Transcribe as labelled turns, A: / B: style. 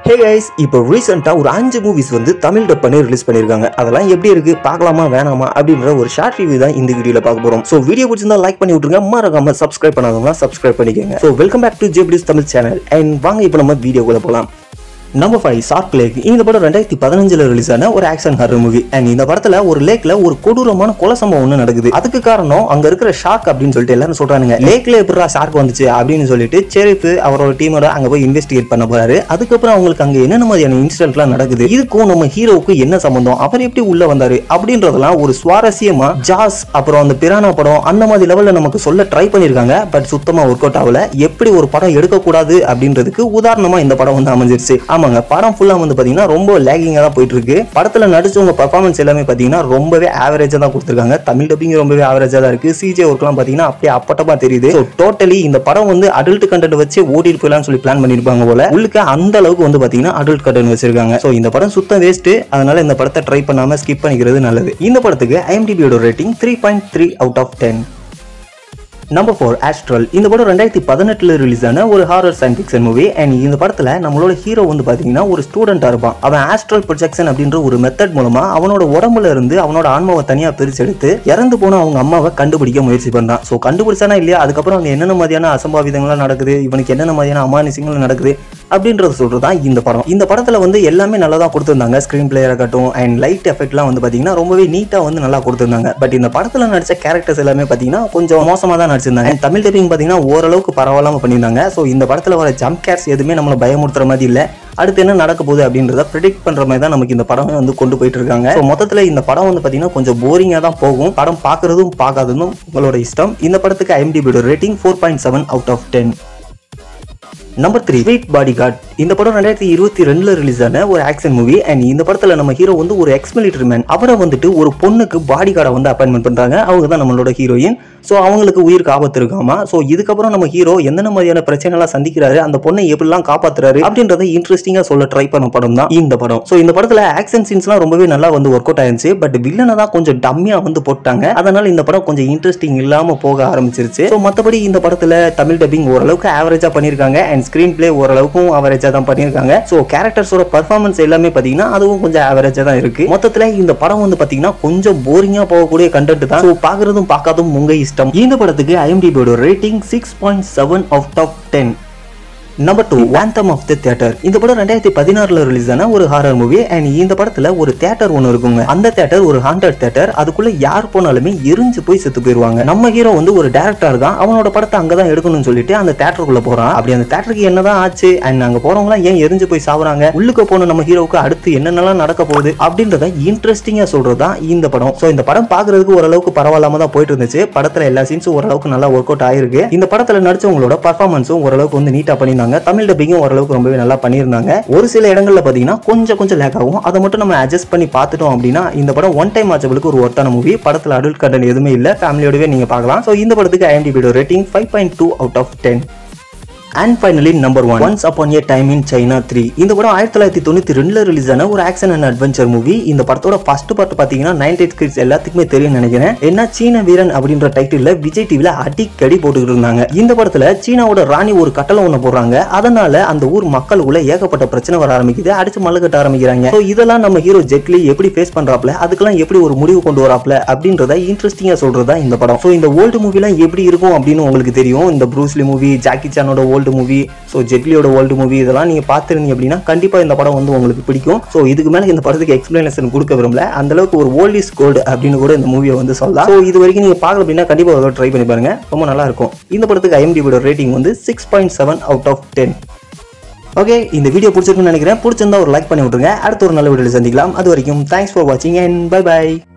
A: hey guys இப்போ ரீசெண்டாக ஒரு அஞ்சு மூவிஸ் வந்து தமிழ் டப் பண்ணி ரிலீஸ் பண்ணியிருக்காங்க அதெல்லாம் எப்படி இருக்கு பார்க்கலாமா வேணாமா அப்படின்ற ஒரு ஷார்ட் ரிவ்யூ தான் இந்த வீடியோவில் பார்க்க போகிறோம் ஸோ வீடியோ பிடிச்சிருந்தா லைக் பண்ணி விட்ருங்க மறக்காம சப்ஸ்கிரைப் பண்ணாதவங்க சப்ஸ்கிரைப் பண்ணிக்கோங்க ஸோ வெல்கம் பேக் டு ஜேபிடிஸ் தமிழ் சேனல் அண்ட் வாங்க இப்போ நம்ம வீடியோக்குள்ள போகலாம் நம்பர் ஃபைவ் ஷார்க் லேக் இந்த படம் ரெண்டாயிரத்தி பதினஞ்சுல ரிலீஸ் ஆன ஒரு ஆக்ஷன் ஹாரர் மூவி அண்ட் இந்த படத்துல ஒரு லேக்ல ஒரு கொடூரமான கொலை சம்பவம் ஒன்று நடக்குது அதுக்கு காரணம் அங்க இருக்கிற ஷார்க் அப்படின்னு சொல்லிட்டு எல்லாரும் சொல்றாங்க லேக்ல எப்படா ஷார்க் வந்துச்சு அப்படின்னு சொல்லிட்டு செரிஃப் அவரோட டீமோட அங்க போய் இன்வெஸ்டிகேட் பண்ண போறாரு அதுக்கப்புறம் அவங்களுக்கு அங்க என்னென்ன மாதிரியான இன்சிடென்ட்லாம் நடக்குது இதுக்கும் நம்ம ஹீரோவுக்கு என்ன சம்பந்தம் அவர் எப்படி உள்ள வந்தாரு அப்படின்றதெல்லாம் ஒரு சுவாரஸ்யமா ஜாஸ் அப்புறம் அந்த பிரானா படம் அந்த மாதிரி லெவல்ல நமக்கு சொல்ல ட்ரை பண்ணிருக்காங்க பட் சுத்தமா ஒர்க் அவுட் ஆகல எப்படி ஒரு படம் எடுக்கக்கூடாது அப்படின்றதுக்கு உதாரணமா இந்த படம் வந்து அமைஞ்சிருச்சு ஆமாங்க படம் ஃபுல்லா வந்து பாத்தீங்கன்னா ரொம்ப லேகிங்கா தான் போயிட்டு இருக்கு படத்துல நடிச்சவங்க பர்ஃபார்மன்ஸ் எல்லாமே பாத்தீங்கன்னா ரொம்பவே ஆவரேஜா தான் கொடுத்துருக்காங்க தமிழ் டப்பிங் ரொம்பவே ஆவரேஜா தான் இருக்கு சிஜே ஒர்க்லாம் பாத்தீங்கன்னா அப்படியே அப்பட்டமா தெரியுது டோட்டலி இந்த படம் வந்து அடல்ட் கண்டென்ட் வச்சு ஓடிட்டு போயிடலாம்னு சொல்லி பிளான் பண்ணிருப்பாங்க போல உள்ளுக்கு அந்த அளவுக்கு வந்து பாத்தீங்கன்னா அடல்ட் கண்டென்ட் வச்சிருக்காங்க ஸோ இந்த படம் சுத்தம் வேஸ்ட் அதனால இந்த படத்தை ட்ரை பண்ணாம ஸ்கிப் பண்ணிக்கிறது நல்லது இந்த படத்துக்கு ஐஎம்டிபியோட rating three point three out of ten number four Astral இந்த படம் ரெண்டாயிரத்தி பதினெட்டுல ரிலீஸ் ஆன ஒரு horror science fiction movie and இந்த படத்துல நம்மளோட ஹீரோ வந்து பாத்தீங்கன்னா ஒரு ஸ்டூடெண்டா இருப்பான் அவன் ஆஸ்ட்ரல் ப்ரொஜெக்ஷன் அப்படின்ற ஒரு மெத்தட் மூலமா அவனோட உடம்புல இருந்து அவனோட ஆன்மாவை தனியா பிரிச்செடுத்து இறந்து போன அவங்க அம்மாவை கண்டுபிடிக்க முயற்சி பண்றான் ஸோ கண்டுபிடிச்சானா இல்லையா அதுக்கப்புறம் அங்க என்னென்ன மாதிரியான அசம்பாவிதங்கள்லாம் நடக்குது இவனுக்கு என்னென்ன மாதிரியான அமானுஷங்கள் நடக்குது அப்படின்றது சொல்றது தான் இந்த படம் இந்த படத்துல வந்து எல்லாமே நல்லா தான் கொடுத்துருந்தாங்க ஸ்கிரீன் பிளேயர் இருக்கட்டும் அண்ட் லைட் எஃபெக்ட்லாம் வந்து பாத்தீங்கன்னா ரொம்பவே நீட்டா வந்து நல்லா கொடுத்துருந்தாங்க பட் இந்த படத்துல நடிச்ச கேரக்டர்ஸ் எல்லாமே பாத்தீங்கன்னா கொஞ்சம் மோசமா தான் நடிச்சிருந்தாங்க And தமிழ் டப்பிங் பாத்தீங்கன்னா ஓரளவுக்கு பரவாயில்லாம பண்ணியிருந்தாங்க ஸோ இந்த படத்துல வர ஜம்ப் கேர்ஸ் எதுவுமே நம்மளை பயமுறுத்துற மாதிரி இல்ல அடுத்து என்ன நடக்க போகுது அப்படின்றத ப்ரிடிக்ட் பண்ற மாதிரி தான் நமக்கு இந்த படம் வந்து கொண்டு போயிட்டு இருக்காங்க ஸோ மொத்தத்தில் இந்த படம் வந்து பார்த்தீங்கன்னா கொஞ்சம் போரிங்காக தான் போகும் படம் பார்க்கறதும் பார்க்காததும் உங்களோட இஷ்டம் இந்த படத்துக்கு ஐஎம்டிபியோட rating four point seven out of ten number three sweet bodyguard இந்த படம் ரெண்டாயிரத்தி இருபத்தி ரெண்டுல ரிலீஸ் ஆன ஒரு ஆக்ஷன் மூவி அண்ட் இந்த படத்துல நம்ம ஹீரோ வந்து ஒரு எக்ஸ் மிலிட்டரி மேன் அவரை வந்துட்டு ஒரு பொண்ணுக்கு பாடி கார்டை வந்து அப்பாயின்மெண்ட் பண்றாங்க அவங்க தான் நம்மளோட ஹீரோயின் ஸோ அவங்களுக்கு உயிருக்கு ஆபத்து இருக்காமா ஸோ இதுக்கப்புறம் நம்ம ஹீரோ எந்தெந்த மாதிரியான பிரச்சனைலாம் சந்திக்கிறாரு அந்த பொண்ணை எப்படிலாம் காப்பாத்துறாரு அப்படின்றத இன்ட்ரெஸ்டிங்கா சொல்ல ட்ரை பண்ண படம் தான் இந்த படம் ஸோ இந்த படத்துல ஆக்ஷன் சீன்ஸ்லாம் ரொம்பவே நல்லா வந்து ஒர்க் அவுட் ஆயிருச்சு பட் வில்லனை தான் கொஞ்சம் டம்மியா வந்து போட்டாங்க அதனால இந்த படம் கொஞ்சம் இன்ட்ரெஸ்டிங் இல்லாம போக ஆரம்பிச்சிருச்சு ஸோ மற்றபடி இந்த படத்துல தமிழ் டப்பிங் ஓரளவுக்கு ஆவரேஜா பண்ணியிருக்காங்க அண்ட் ஸ்கிரீன் பிளே ஓரளவுக்கும் ஆவரேஜா தான் பண்ணியிருக்காங்க ஸோ கேரக்டர்ஸோட பர்ஃபார்மன்ஸ் எல்லாமே பார்த்தீங்கன்னா அதுவும் கொஞ்சம் ஆவரேஜா தான் இருக்கு மொத்தத்தில் இந்த படம் வந்து பார்த்தீங்கன்னா கொஞ்சம் போரிங்கா போகக்கூடிய கண்டென்ட் தான் ஸோ பார்க்கறதும் பார்க்காதும் உங்க இஷ்டம் இந்த படத்துக்கு ஐஎம்டிபியோட rating six point seven out of ten number two phantom of the theatre இந்த படம் ரெண்டாயிரத்தி பதினாறுல ரிலீஸ் ஆன ஒரு ஹாரர் மூவி அண்ட் இந்த படத்துல ஒரு தியேட்டர் ஒன்று இருக்குங்க அந்த தியேட்டர் ஒரு ஹாண்டட் தியேட்டர் அதுக்குள்ள யார் போனாலுமே எரிஞ்சு போய் செத்து போயிருவாங்க நம்ம ஹீரோ வந்து ஒரு டேரக்டர் தான் அவனோட படத்தை அங்கதான் எடுக்கணும்னு சொல்லிட்டு அந்த தியேட்டருக்குள்ள போறான் அப்படி அந்த தியேட்டருக்கு என்னதான் ஆச்சு அண்ட் அங்க போறவங்க ஏன் எரிஞ்சு போய் சாவுறாங்க உள்ளுக்கு போன நம்ம ஹீரோவுக்கு அடுத்து என்னென்னலாம் நடக்க போகுது அப்படின்றத இன்ட்ரெஸ்டிங்கா சொல்றதுதான் இந்த படம் ஸோ இந்த படம் பாக்குறதுக்கு ஓரளவுக்கு பரவாயில்லாம தான் போயிட்டு இருந்துச்சு படத்துல எல்லா சீன்ஸும் ஓரளவுக்கு நல்லா ஒர்க் அவுட் ஆயிருக்கு இந்த படத்துல நடிச்சவங்களோட பர்ஃபார்மன்ஸும் ஓரளவுக்கு வந்து நீட்டா பண்ணியிருந்தாங்க தமிழ் டப்பிங்கும் ஓரளவுக்கு ரொம்பவே நல்லா பண்ணியிருந்தாங்க ஒரு சில இடங்கள்ல பாத்தீங்கன்னா கொஞ்சம் கொஞ்சம் லேக் ஆகும் அதை மட்டும் நம்ம அட்ஜஸ்ட் பண்ணி பார்த்துட்டோம் அப்படின்னா இந்த படம் ஒன் டைம் வாட்சபிளுக்கு ஒரு ஒர்த்தான மூவி படத்துல அடல்ட் கண்டென்ட் எதுவுமே இல்ல ஃபேமிலியோடவே நீங்க பார்க்கலாம் ஸோ இந்த படத்துக்கு ஐஎம்டிபியோட rating five point two out of ten and finally number one once upon a time in China three இந்த படம் ஆயிரத்தி தொள்ளாயிரத்தி தொண்ணூத்தி ரெண்டுல ரிலீஸ் ஆன ஒரு ஆக்ஷன் அண்ட் அட்வென்ச்சர் மூவி இந்த படத்தோட ஃபர்ஸ்ட் பார்ட் பாத்தீங்கன்னா நைன்டி கிட்ஸ் எல்லாத்துக்குமே தெரியும் நினைக்கிறேன் என்ன சீன வீரன் அப்படின்ற டைட்டில் விஜய் டிவில அடிக்கடி போட்டுக்கிட்டு இருந்தாங்க இந்த படத்துல சீனாவோட ராணி ஒரு கட்டளை ஒன்று போடுறாங்க அதனால அந்த ஊர் மக்களுக்குள்ள ஏகப்பட்ட பிரச்சனை வர ஆரம்பிக்குது அடிச்சு மல்லு கட்ட ஆரம்பிக்கிறாங்க ஸோ இதெல்லாம் நம்ம ஹீரோ ஜெட்லி எப்படி ஃபேஸ் பண்றாப்ல அதுக்கெல்லாம் எப்படி ஒரு முடிவு கொண்டு வராப்ல அப்படின்றத இன்ட்ரெஸ்டிங்கா சொல்றதா இந்த படம் ஸோ இந்த ஓல்டு மூவிலாம் எப்படி இருக்கும் அப்படின்னு உங்களுக்கு தெரியும் இந்த ப்ரூஸ்லி மூவி ஜாக்கி சானோட ஓல்டு மூவி ஸோ ஜெட்லியோட வேர்ல்டு மூவி இதெல்லாம் நீங்கள் பார்த்துருந்தீங்க அப்படின்னா கண்டிப்பாக இந்த படம் வந்து உங்களுக்கு பிடிக்கும் ஸோ இதுக்கு மேலே இந்த படத்துக்கு எக்ஸ்பிளனேஷன் கொடுக்க விரும்பல அந்த அளவுக்கு ஒரு ஓல்ட் இஸ் கோல்டு அப்படின்னு கூட இந்த மூவியை வந்து சொல்லலாம் ஸோ இது வரைக்கும் நீங்கள் பார்க்கல அப்படின்னா கண்டிப்பாக ஒரு ட்ரை பண்ணி பாருங்க ரொம்ப நல்லா இருக்கும் இந்த படத்துக்கு ஐஎம்டிபியோட ரேட்டிங் வந்து six point seven out of ten okay இந்த வீடியோ பிடிச்சிருக்குன்னு நினைக்கிறேன் பிடிச்சிருந்தா ஒரு லைக் பண்ணி விட்டுருங்க அடுத்த ஒரு நல்ல வீடியோவில் சந்திக்கலாம் அது வரைக்கும் தேங்க்ஸ் ஃபார் வாட்சிங் அண்ட் பை பை